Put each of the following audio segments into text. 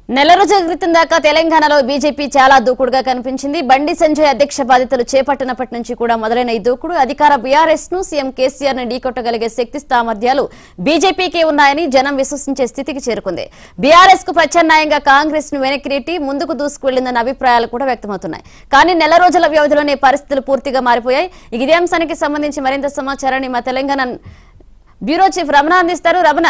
నెల రోజుల క్రితం దాకా తెలంగాణలో బీజేపీ చాలా దూకుడుగా కనిపించింది బండి సంజయ్ అధ్యక్ష బాధ్యతలు చేపట్టినప్పటి నుంచి కూడా మొదలైన ఈ దూకుడు అధికార బీఆర్ఎస్ ను సీఎం కేసీఆర్ ను ఢీకొట్టగలిగే శక్తి సామర్థ్యాలు బీజేపీకి ఉన్నాయని జనం విశ్వసించే స్థితికి చేరుకుంది బీఆర్ఎస్ కు ప్రత్యామ్నాయంగా కాంగ్రెస్ ను వెనక్కి నెట్టి ముందుకు దూసుకువెళ్లిందన్న అభిప్రాయాలు కూడా వ్యక్తమవుతున్నాయి కానీ నెల రోజుల వ్యవధిలోనే పరిస్థితులు పూర్తిగా మారిపోయాయి ఇక ఇదే అంశానికి సంబంధించి మరింత సమాచారాన్ని మా తెలంగాణ బ్యూరో చీఫ్ రమణ అందిస్తారు రమణ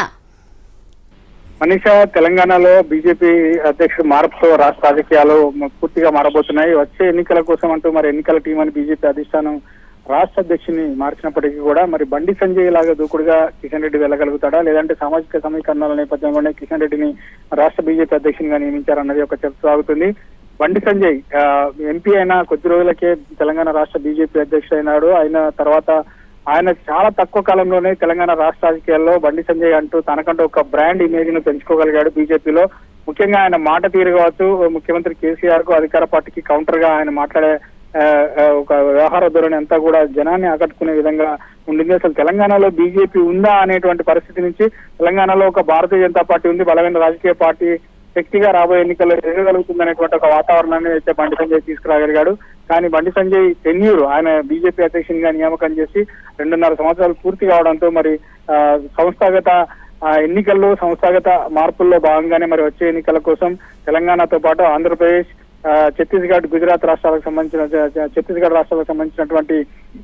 మనీషా తెలంగాణలో బీజేపీ అధ్యక్షుడు మార్పుతో రాష్ట్ర రాజకీయాలు మ- పూర్తిగా మారబోతున్నాయి వచ్చే ఎన్నికల కోసం అంటూ మరి ఎన్నికల టీం అని బీజేపీ అధిష్టానం రాష్ట్ర అధ్యక్షుని మార్చినప్పటికీ కూడా మరి బండి సంజయ్ లాగా దూకుడుగా కిషన్ రెడ్డి వెళ్ళగలుగుతాడా లేదంటే సామాజిక సమీకరణాల నేపథ్యంలోనే కిషన్ రెడ్డిని రాష్ట్ర బీజేపీ అధ్యక్షునిగా నియమించారన్నది ఒక చర్చ సాగుతుంది బండి సంజయ్ ఆ, ఎంపీ అయిన కొద్ది రోజులకే తెలంగాణ రాష్ట్ర బీజేపీ అధ్యక్షుడు అయినాడు అయిన తర్వాత ఆయన చాలా తక్కువ కాలంలోనే తెలంగాణ రాష్ట్ర రాజకీయాల్లో బండి సంజయ్ అంటూ తనకంటూ ఒక బ్రాండ్ ఇమేజ్ ను పెంచుకోగలిగాడు బీజేపీలో ముఖ్యంగా ఆయన మాట తీరు కావచ్చు ముఖ్యమంత్రి కేసీఆర్ కు అధికార పార్టీకి కౌంటర్ గా ఆయన మాట్లాడే ఆ, ఆ, ఒక వ్యవహార ధోరణి అంతా కూడా జనాన్ని ఆకట్టుకునే విధంగా ఉండింది అసలు తెలంగాణలో బీజేపీ ఉందా అనేటువంటి పరిస్థితి నుంచి తెలంగాణలో ఒక భారతీయ జనతా పార్టీ ఉంది బలమైన రాజకీయ పార్టీ శక్తిగా రాబోయే ఎన్నికల్లో ఎదగలుగుతుంది అనేటువంటి ఒక వాతావరణాన్ని అయితే బండి సంజయ్ తీసుకురాగలిగాడు కానీ బండి సంజయ్ టెన్యూర్ ఆయన బీజేపీ అధ్యక్షునిగా నియామకం చేసి రెండున్నర సంవత్సరాలు పూర్తి కావడంతో మరి ఆ, సంస్థాగత ఆ, ఎన్నికల్లో సంస్థాగత మార్పుల్లో భాగంగానే మరి వచ్చే ఎన్నికల కోసం తెలంగాణతో పాటు ఆంధ్రప్రదేశ్ ఆ, ఛత్తీస్గఢ్ గుజరాత్ రాష్ట్రాలకు సంబంధించిన చ- చ- ఛత్తీస్గఢ్ రాష్ట్రాలకు సంబంధించినటువంటి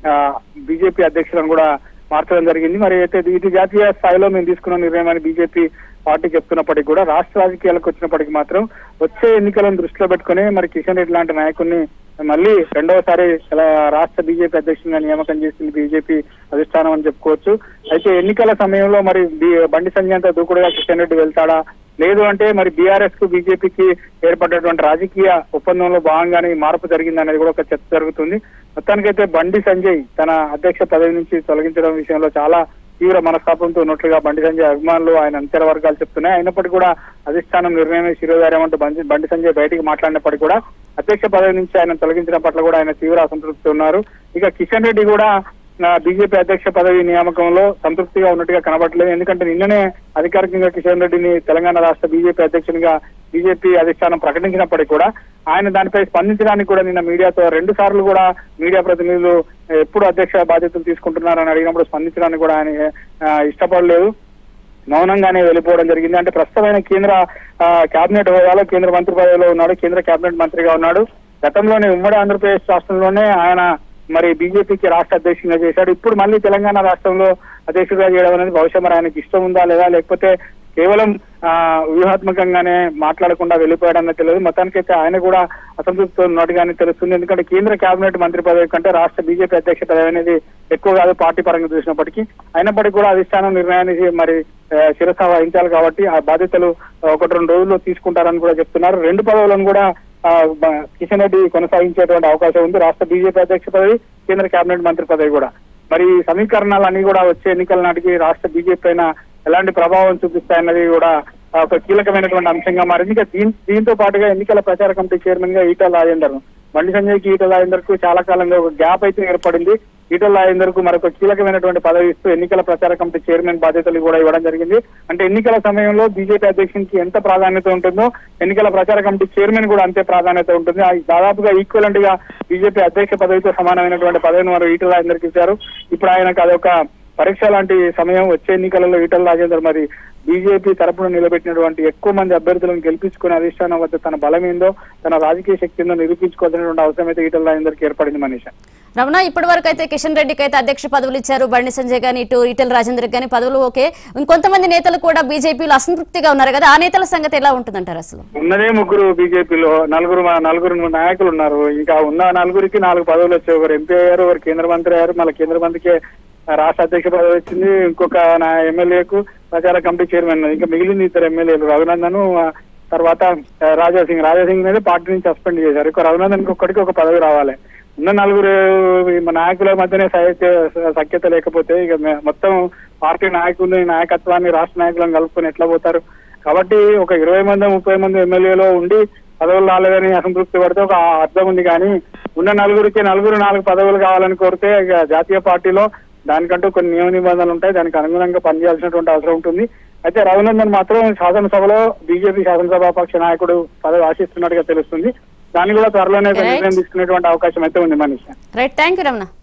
బీజేపీ అధ్యక్షులను కూడా మార్చడం జరిగింది మరి అయితే ఇది జాతీయ స్థాయిలో మేము తీసుకున్న నిర్ణయం అని బీజేపీ పార్టీ చెప్తున్నప్పటికీ కూడా రాష్ట్ర రాజకీయాలకు వచ్చినప్పటికీ మాత్రం వచ్చే ఎన్నికలను దృష్టిలో పెట్టుకుని మరి కిషన్ రెడ్డి లాంటి నాయకుడిని మళ్ళీ రెండవసారి ఇలా రాష్ట్ర బీజేపీ అధ్యక్షునిగా నియామకం చేసింది బీజేపీ అధిష్టానం అని చెప్పుకోవచ్చు అయితే ఎన్నికల సమయంలో మరి బి- బండి సంజయ్ అంతా దూకుడుగా కిషన్ రెడ్డి వెళ్తాడా లేదు అంటే మరి బీఆర్ఎస్ కు బీజేపీకి ఏర్పడ్డటువంటి రాజకీయ ఒప్పందంలో భాగంగానే ఈ మార్పు జరిగింది అనేది కూడా ఒక చర్చ జరుగుతుంది మొత్తానికైతే బండి సంజయ్ తన అధ్యక్ష పదవి నుంచి తొలగించడం విషయంలో చాలా తీవ్ర మనస్తాపంతో ఉన్నట్లుగా బండి సంజయ్ అభిమానులు ఆయన అంతర వర్గాలు చెప్తున్నాయి అయినప్పటికీ కూడా అధిష్టానం నిర్ణయమే శిరోధార్యం అంటూ బండి బండి సంజయ్ బయటికి మాట్లాడినప్పటికీ కూడా అధ్యక్ష పదవి నుంచి ఆయన తొలగించడం పట్ల కూడా ఆయన తీవ్ర అసంతృప్తి ఉన్నారు ఇక కిషన్ రెడ్డి కూడా ఆ, బీజేపీ అధ్యక్ష పదవి నియామకంలో సంతృప్తిగా ఉన్నట్టుగా కనబడలేదు ఎందుకంటే నిన్ననే అధికారికంగా కిషన్ రెడ్డిని తెలంగాణ రాష్ట్ర బీజేపీ అధ్యక్షునిగా బీజేపీ అధిష్టానం ప్రకటించినప్పటికీ కూడా ఆయన దానిపై స్పందించడానికి కూడా నిన్న మీడియాతో రెండు సార్లు కూడా మీడియా ప్రతినిధులు ఎప్పుడు అధ్యక్ష బాధ్యతలు తీసుకుంటున్నారని అడిగినప్పుడు స్పందించడానికి కూడా ఆయన ఆ, ఇష్టపడలేదు మౌనంగానే వెళ్ళిపోవడం జరిగింది అంటే ప్రస్తుతమైన కేంద్ర ఆ, కేబినెట్ హోదాలో కేంద్ర మంత్రి పదవిలో ఉన్నాడు కేంద్ర కేబినెట్ మంత్రిగా ఉన్నాడు గతంలోనే ఉమ్మడి ఆంధ్రప్రదేశ్ రాష్ట్రంలోనే ఆయన మరి బీజేపీకి రాష్ట్ర అధ్యక్షునిగా చేశాడు ఇప్పుడు మళ్ళీ తెలంగాణ రాష్ట్రంలో అధ్యక్షుడిగా చేయడం అనేది బహుశా మరి ఆయనకి ఇష్టం ఉందా లేదా లేకపోతే కేవలం ఆ, వ్యూహాత్మకంగానే మాట్లాడకుండా వెళ్ళిపోయాడన్నది తెలియదు మొత్తానికైతే ఆయన కూడా అసంతృప్తి ఉన్నట్టుగానే తెలుస్తుంది ఎందుకంటే కేంద్ర కేబినెట్ మంత్రి పదవి కంటే రాష్ట్ర బీజేపీ అధ్యక్ష పదవి అనేది ఎక్కువ కాదు పార్టీ పరంగా చూసినప్పటికీ అయినప్పటికీ కూడా అధిష్టానం నిర్ణయానికి మరి ఆ, శిరస వహించాలి కాబట్టి ఆ బాధ్యతలు ఒకటి రెండు రోజుల్లో తీసుకుంటారని కూడా చెప్తున్నారు రెండు పదవులను కూడా ఆ, బ- కిషన్ రెడ్డి కొనసాగించేటువంటి అవకాశం ఉంది రాష్ట్ర బీజేపీ అధ్యక్ష పదవి కేంద్ర కేబినెట్ మంత్రి పదవి కూడా మరి ఈ సమీకరణాలన్నీ కూడా వచ్చే ఎన్నికల నాటికి రాష్ట్ర బీజేపీ పైన ఎలాంటి ప్రభావం చూపిస్తాయన్నది కూడా ఆ, ఒక కీలకమైనటువంటి అంశంగా మారింది ఇక దీన్ దీంతో పాటుగా ఎన్నికల ప్రచార కమిటీ చైర్మన్ గా ఈటల రాజేందర్ బండి సంజయ్ కి ఈటల రాజేందర్ కు చాలా కాలంగా ఒక గ్యాప్ అయితే ఏర్పడింది ఈటల రాజేందర్ కు మరొక కీలకమైనటువంటి పదవి ఇస్తూ ఎన్నికల ప్రచార కమిటీ చైర్మన్ బాధ్యతలు కూడా ఇవ్వడం జరిగింది అంటే ఎన్నికల సమయంలో బీజేపీ అధ్యక్షునికి ఎంత ప్రాధాన్యత ఉంటుందో ఎన్నికల ప్రచార కమిటీ చైర్మన్ కూడా అంతే ప్రాధాన్యత ఉంటుంది ఆ దాదాపుగా ఈక్వలెంట్ గా బీజేపీ అధ్యక్ష పదవితో సమానమైనటువంటి పదవిని మరి ఈటల రాజేందర్కి ఇచ్చారు ఇప్పుడు ఆయనకు అదొక పరీక్ష లాంటి సమయం వచ్చే ఎన్నికలలో ఈటల రాజేందర్ మరి బీజేపీ తరపున నిలబెట్టినటువంటి ఎక్కువ మంది అభ్యర్థులను గెలిపించుకునే అధిష్టానం వద్ద తన బలం ఏందో తన రాజకీయ శక్తి ఏందో నిరూపించుకోవాల్సినటువంటి అవసరం అయితే ఈటల రాజేందర్కి ఏర్పడింది మనీష రమణ ఇప్పటి వరకు అయితే కిషన్ రెడ్డికి అయితే అధ్యక్ష పదవులు ఇచ్చారు బండి సంజయ్ గాని ఇటు ఈటెల రాజేందర్ గాని పదవులు ఓకే ఇంకొంతమంది నేతలు కూడా బీజేపీలో అసంతృప్తిగా ఉన్నారు కదా ఆ నేతల సంగతి ఎలా ఉంటుందంటారు అసలు ఉన్నదే ముగ్గురు బీజేపీలో నలుగురు మా- నలుగురు నాయకులు ఉన్నారు ఇంకా ఉన్న నలుగురికి నాలుగు పదవులు వచ్చాయి ఒకరు ఎంపీ అయ్యారు ఒకరు కేంద్ర మంత్రి అయ్యారు మళ్ళీ కేంద్ర మంత్రికి రాష్ట్ర అధ్యక్ష పదవి వచ్చింది ఇంకొక నా ఎమ్మెల్యేకు ప్రచార కమిటీ చైర్మన్ ఇంకా మిగిలింది ఇద్దరు ఎమ్మెల్యేలు రఘునందన్ ఆ, తర్వాత ఆ, రాజా సింగ్ రాజా సింగ్ మీద పార్టీ నుంచి సస్పెండ్ చేశారు ఇక రఘునందన్ ఒక్కడికి ఒక పదవి రావాలి ఉన్న నలుగురు ఈ మన నాయకుల మధ్యనే సైక్య సఖ్యత లేకపోతే ఇక మే- మొత్తం పార్టీ నాయకుల్ని నాయకత్వాన్ని రాష్ట్ర నాయకులను కలుపుకొని ఎట్లా పోతారు కాబట్టి ఒక ఇరవై మంది ముప్పై మంది ఎమ్మెల్యేలో ఉండి పదవులు రాలేదని అసంతృప్తి పడితే ఒక అర్థం ఉంది కానీ ఉన్న నలుగురికి నలుగురు నాలుగు పదవులు కావాలని కోరితే ఇక జాతీయ పార్టీలో దానికంటూ కొన్ని నియమ నిబంధనలు ఉంటాయి దానికి అనుగుణంగా పనిచేయాల్సినటువంటి అవసరం ఉంటుంది అయితే రఘునందన్ మాత్రం శాసనసభలో బీజేపీ శాసనసభాపక్ష నాయకుడు పదవి ఆశిస్తున్నట్టుగా తెలుస్తుంది దాన్ని కూడా త్వరలోనే Right. నిర్ణయం తీసుకునేటువంటి అవకాశం అయితే ఉంది Manisha right thank you Ramana